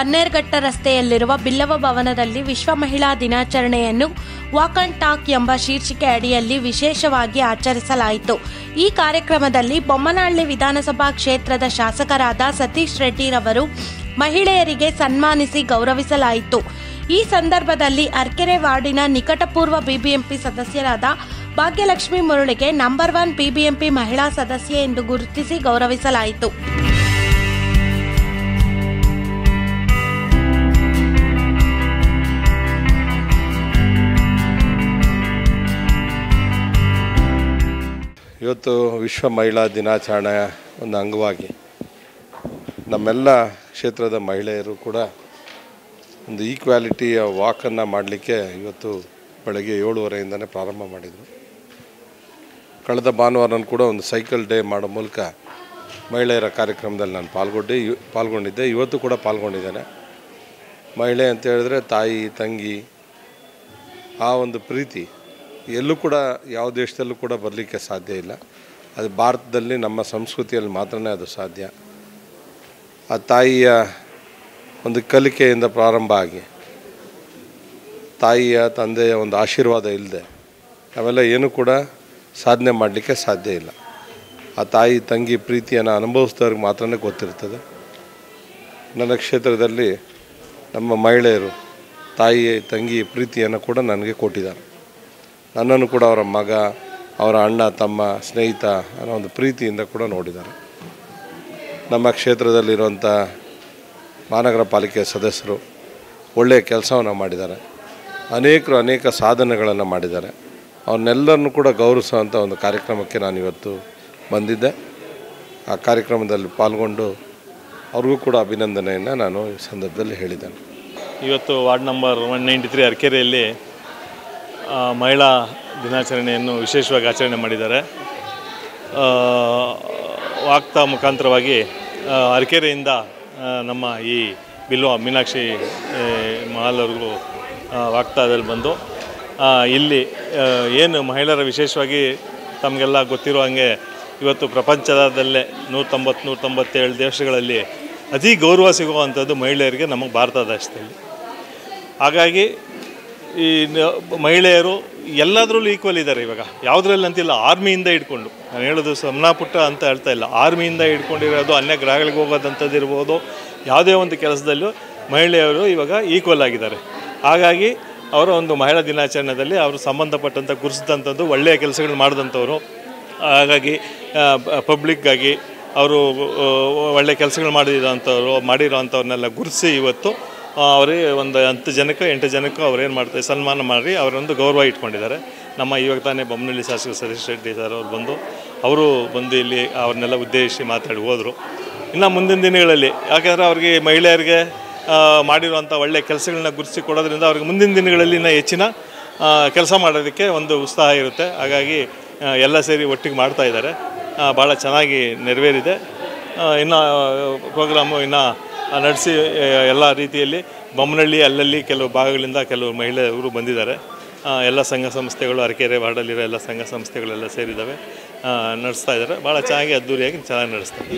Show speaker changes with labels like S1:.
S1: ಬನ್ನೇರ್ಘಟ್ಟ ರಸ್ತೆಯಲ್ಲಿರುವ ಬಿಲ್ಲವ ಭವನದಲ್ಲಿ ವಿಶ್ವ ಮಹಿಳಾ ದಿನಾಚರಣೆಯನ್ನು ವಾಕ್ ಅಂಡ್ ಟಾಕ್ ಎಂಬ ಶೀರ್ಷಿಕೆ ಅಡಿಯಲ್ಲಿ ವಿಶೇಷವಾಗಿ ಆಚರಿಸಲಾಯಿತು ಈ ಕಾರ್ಯಕ್ರಮದಲ್ಲಿ ಬೊಮ್ಮನಹಳ್ಳಿ ವಿಧಾನಸಭಾ ಕ್ಷೇತ್ರದ ಶಾಸಕರಾದ ಸತೀಶ್ ರೆಡ್ಡಿರವರು ಮಹಿಳೆಯರಿಗೆ ಸನ್ಮಾನಿಸಿ ಗೌರವಿಸಲಾಯಿತು ಈ ಸಂದರ್ಭದಲ್ಲಿ ಅರ್ಕೆರೆ ವಾರ್ಡಿನ ನಿಕಟಪೂರ್ವ ಬಿಬಿಎಂಪಿ ಸದಸ್ಯರಾದ ಭಾಗ್ಯಲಕ್ಷ್ಮಿ ಮುರುಳಿಗೆ ನಂಬರ್ ಒನ್ ಬಿಬಿಎಂಪಿ ಮಹಿಳಾ ಸದಸ್ಯೆ ಎಂದು ಗುರುತಿಸಿ ಗೌರವಿಸಲಾಯಿತು
S2: ಇವತ್ತು ವಿಶ್ವ ಮಹಿಳಾ ದಿನಾಚರಣೆಯ ಒಂದು ಅಂಗವಾಗಿ ನಮ್ಮೆಲ್ಲ ಕ್ಷೇತ್ರದ ಮಹಿಳೆಯರು ಕೂಡ ಒಂದು ಈಕ್ವಾಲಿಟಿಯ ವಾಕನ್ನು ಮಾಡಲಿಕ್ಕೆ ಇವತ್ತು ಬೆಳಗ್ಗೆ ಏಳುವರೆಯಿಂದನೇ ಪ್ರಾರಂಭ ಮಾಡಿದರು ಕಳೆದ ಭಾನುವಾರನೂ ಕೂಡ ಒಂದು ಸೈಕಲ್ ಡೇ ಮಾಡೋ ಮೂಲಕ ಮಹಿಳೆಯರ ಕಾರ್ಯಕ್ರಮದಲ್ಲಿ ನಾನು ಪಾಲ್ಗೊಂಡೆ ಇವ್ ಪಾಲ್ಗೊಂಡಿದ್ದೆ ಇವತ್ತು ಕೂಡ ಪಾಲ್ಗೊಂಡಿದ್ದೇನೆ ಮಹಿಳೆ ಅಂತ ಹೇಳಿದ್ರೆ ತಾಯಿ ತಂಗಿ ಆ ಒಂದು ಪ್ರೀತಿ ಎಲ್ಲೂ ಕೂಡ ಯಾವ ದೇಶದಲ್ಲೂ ಕೂಡ ಬರಲಿಕ್ಕೆ ಸಾಧ್ಯ ಇಲ್ಲ ಅದು ಭಾರತದಲ್ಲಿ ನಮ್ಮ ಸಂಸ್ಕೃತಿಯಲ್ಲಿ ಮಾತ್ರನೇ ಅದು ಸಾಧ್ಯ ಆ ತಾಯಿಯ ಒಂದು ಕಲಿಕೆಯಿಂದ ಪ್ರಾರಂಭ ಆಗಿ ತಾಯಿಯ ತಂದೆಯ ಒಂದು ಆಶೀರ್ವಾದ ಇಲ್ಲದೆ ನಾವೆಲ್ಲ ಏನೂ ಕೂಡ ಸಾಧನೆ ಮಾಡಲಿಕ್ಕೆ ಸಾಧ್ಯ ಇಲ್ಲ ಆ ತಾಯಿ ತಂಗಿ ಪ್ರೀತಿಯನ್ನು ಅನುಭವಿಸಿದವ್ರಿಗೆ ಮಾತ್ರನೇ ಗೊತ್ತಿರ್ತದೆ ನನ್ನ ಕ್ಷೇತ್ರದಲ್ಲಿ ನಮ್ಮ ಮಹಿಳೆಯರು ತಾಯಿ ತಂಗಿ ಪ್ರೀತಿಯನ್ನು ಕೂಡ ನನಗೆ ಕೊಟ್ಟಿದ್ದಾರೆ ನನ್ನನ್ನು ಕೂಡ ಅವರ ಮಗ ಅವರ ಅಣ್ಣ ತಮ್ಮ ಸ್ನೇಹಿತ ಅನ್ನೋ ಒಂದು ಪ್ರೀತಿಯಿಂದ ಕೂಡ ನೋಡಿದ್ದಾರೆ ನಮ್ಮ ಕ್ಷೇತ್ರದಲ್ಲಿರುವಂಥ ಮಹಾನಗರ ಪಾಲಿಕೆ ಸದಸ್ಯರು ಒಳ್ಳೆಯ ಕೆಲಸವನ್ನು ಮಾಡಿದ್ದಾರೆ ಅನೇಕರು ಅನೇಕ ಸಾಧನೆಗಳನ್ನು ಮಾಡಿದ್ದಾರೆ ಅವನ್ನೆಲ್ಲರನ್ನು ಕೂಡ ಗೌರವಿಸುವಂಥ ಒಂದು ಕಾರ್ಯಕ್ರಮಕ್ಕೆ ನಾನು ಇವತ್ತು ಬಂದಿದ್ದೆ ಆ ಕಾರ್ಯಕ್ರಮದಲ್ಲಿ ಪಾಲ್ಗೊಂಡು ಅವ್ರಿಗೂ ಕೂಡ ಅಭಿನಂದನೆಯನ್ನು ನಾನು ಈ ಸಂದರ್ಭದಲ್ಲಿ ಹೇಳಿದ್ದೇನೆ
S3: ಇವತ್ತು ward number one ninety three ಅರಕೆರೆಯಲ್ಲಿ ಆ, ಮಹಿಳಾ ದಿನಾಚರಣೆಯನ್ನು ವಿಶೇಷವಾಗಿ ಆಚರಣೆ ಮಾಡಿದ್ದಾರೆ ಆ, ವಾಕ್ತಾ ಮುಖಾಂತರವಾಗಿ ಆ, ಅರಕೆರೆಯಿಂದ ಆ, ನಮ್ಮ ಈ ಬಿಲ್ವ ಮೀನಾಕ್ಷಿ ಆ, ಮಾಲವ್ರಿಗೂ ಆ, ವಾಕ್ತಾದಲ್ಲಿ ಬಂದು ಆ, ಇಲ್ಲಿ ಆ, ಏನು ಮಹಿಳೆಯರ ವಿಶೇಷವಾಗಿ ತಮಗೆಲ್ಲ ಗೊತ್ತಿರೋ ಹಾಗೆ ಇವತ್ತು ಪ್ರಪಂಚದಲ್ಲೇ ನೂರ ತೊಂಬತ್ತು ನೂರ ತೊಂಬತ್ತೇಳು ದೇಶಗಳಲ್ಲಿ ಅತಿ ಗೌರವ ಸಿಗುವಂಥದ್ದು ಮಹಿಳೆಯರಿಗೆ ನಮ್ಮ ಭಾರತ ದೇಶದಲ್ಲಿ ಹಾಗಾಗಿ ಈ ನ- ಮಹಿಳೆಯರು ಎಲ್ಲದರಲ್ಲೂ ಈಕ್ವಲ್ ಇದ್ದಾರೆ ಇವಾಗ ಯಾವುದ್ರಲ್ಲಿ ಅಂತಿಲ್ಲ ಆರ್ಮಿಯಿಂದ ಹಿಡ್ಕೊಂಡು ನಾನು ಹೇಳೋದು ಸಣ್ಣ ಪುಟ್ಟ ಅಂತ ಹೇಳ್ತಾ ಇಲ್ಲ ಆರ್ಮಿಯಿಂದ ಹಿಡ್ಕೊಂಡಿರೋದು ಅನ್ಯ ಗ್ರಹಗಳಿಗೆ ಹೋಗೋದಂಥದ್ದು ಇರ್ಬೋದು ಯಾವುದೇ ಒಂದು ಕೆಲಸದಲ್ಲೂ ಮಹಿಳೆಯರು ಇವಾಗ ಈಕ್ವಲ್ ಆಗಿದ್ದಾರೆ ಹಾಗಾಗಿ ಅವರ ಒಂದು ಮಹಿಳಾ ದಿನಾಚರಣೆಯಲ್ಲಿ ಅವರು ಸಂಬಂಧಪಟ್ಟಂಥ ಗುರುಸಿದಂಥದ್ದು ಒಳ್ಳೆಯ ಕೆಲಸಗಳು ಮಾಡಿದಂಥವ್ರು ಹಾಗಾಗಿ ಪಬ್ಲಿಕ್ಗಾಗಿ ಅವರು ಒಳ್ಳೆಯ ಕೆಲಸಗಳು ಮಾಡಿರೋಂಥವ್ರು ಮಾಡಿರೋಂಥವ್ರನ್ನೆಲ್ಲ ಗುರುತಿಸಿ ಇವತ್ತು ಆ, ಅವರಿಗೆ ಒಂದು ಹತ್ತು ಜನಕ್ಕೆ ಎಂಟು ಜನಕ್ಕೂ ಅವ್ರೇನು ಮಾಡ್ತಾರೆ ಸನ್ಮಾನ ಮಾಡಿ ಅವರೊಂದು ಗೌರವ ಇಟ್ಕೊಂಡಿದ್ದಾರೆ ನಮ್ಮ ಇವಾಗ ತಾನೇ ಬೊಮ್ಮನಹಳ್ಳಿ ಶಾಸಕ ಸತೀಶ್ ರೆಡ್ಡಿ ಸರ್ ಅವ್ರು ಬಂದು ಅವರು ಬಂದು ಇಲ್ಲಿ ಅವ್ರನ್ನೆಲ್ಲ ಉದ್ದೇಶಿಸಿ ಮಾತಾಡಿ ಹೋದರು ಇನ್ನು ಮುಂದಿನ ದಿನಗಳಲ್ಲಿ ಯಾಕೆಂದರೆ ಅವ್ರಿಗೆ ಮಹಿಳೆಯರಿಗೆ ಆ, ಮಾಡಿರುವಂಥ ಒಳ್ಳೆಯ ಕೆಲಸಗಳನ್ನ ಗುರುತಿಸಿ ಕೊಡೋದ್ರಿಂದ ಅವ್ರಿಗೆ ಮುಂದಿನ ದಿನಗಳಲ್ಲಿ ಇನ್ನೂ ಹೆಚ್ಚಿನ ಕೆಲಸ ಮಾಡೋದಕ್ಕೆ ಒಂದು ಉತ್ಸಾಹ ಇರುತ್ತೆ ಹಾಗಾಗಿ ಆ, ಎಲ್ಲ ಸೇರಿ ಒಟ್ಟಿಗೆ ಮಾಡ್ತಾ ಇದ್ದಾರೆ ಭಾಳ ಚೆನ್ನಾಗಿ ನೆರವೇರಿದೆ ಆ, ಇನ್ನು ಪ್ರೋಗ್ರಾಮು ಇನ್ನು ನಡೆಸಿ ಎಲ್ಲ ರೀತಿಯಲ್ಲಿ ಬೊಮ್ಮನಹಳ್ಳಿ ಅಲ್ಲಲ್ಲಿ ಕೆಲವು ಭಾಗಗಳಿಂದ ಕೆಲವು ಮಹಿಳೆಯರು ಬಂದಿದ್ದಾರೆ ಆ, ಎಲ್ಲ ಸಂಘ ಸಂಸ್ಥೆಗಳು ಅರಕೆರೆ ವಾರ್ಡಲ್ಲಿರೋ ಎಲ್ಲ ಸಂಘ ಸಂಸ್ಥೆಗಳೆಲ್ಲ ಸೇರಿದ್ದಾವೆ ಆ, ನಡೆಸ್ತಾ ಇದ್ದಾರೆ ಭಾಳ ಚೆನ್ನಾಗಿ ಅದ್ದೂರಿಯಾಗಿ ಚೆನ್ನಾಗಿ ನಡೆಸ್ತಾರೆ